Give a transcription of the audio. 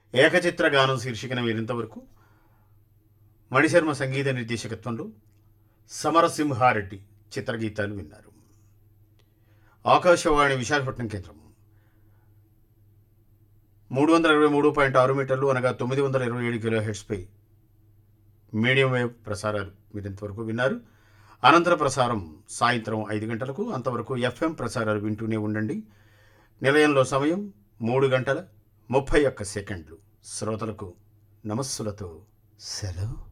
ఏకచిత్ర గానం శీర్షికన వీరింతవరకు మణిశర్మ సంగీత నిర్దేశకత్వంలో సమరసింహారెడ్డి చిత్రగీతాలు విన్నారు ఆకాశవాణి విశాఖపట్నం కేంద్రం మూడు వందల ఇరవై మూడు పాయింట్ ఆరు మీటర్లు అనగా తొమ్మిది వందల ఇరవై ఏడు కిలో హెడ్స్పై మీడియం వేవ్ ప్రసారాలు మీరు ఇంతవరకు విన్నారు అనంతర ప్రసారం సాయంత్రం ఐదు గంటలకు అంతవరకు ఎఫ్ఎం ప్రసారాలు వింటూనే ఉండండి నిలయంలో సమయం మూడు గంటల ముప్పై ఒక్క సెకండ్లు శ్రోతలకు నమస్సులతో సెలవు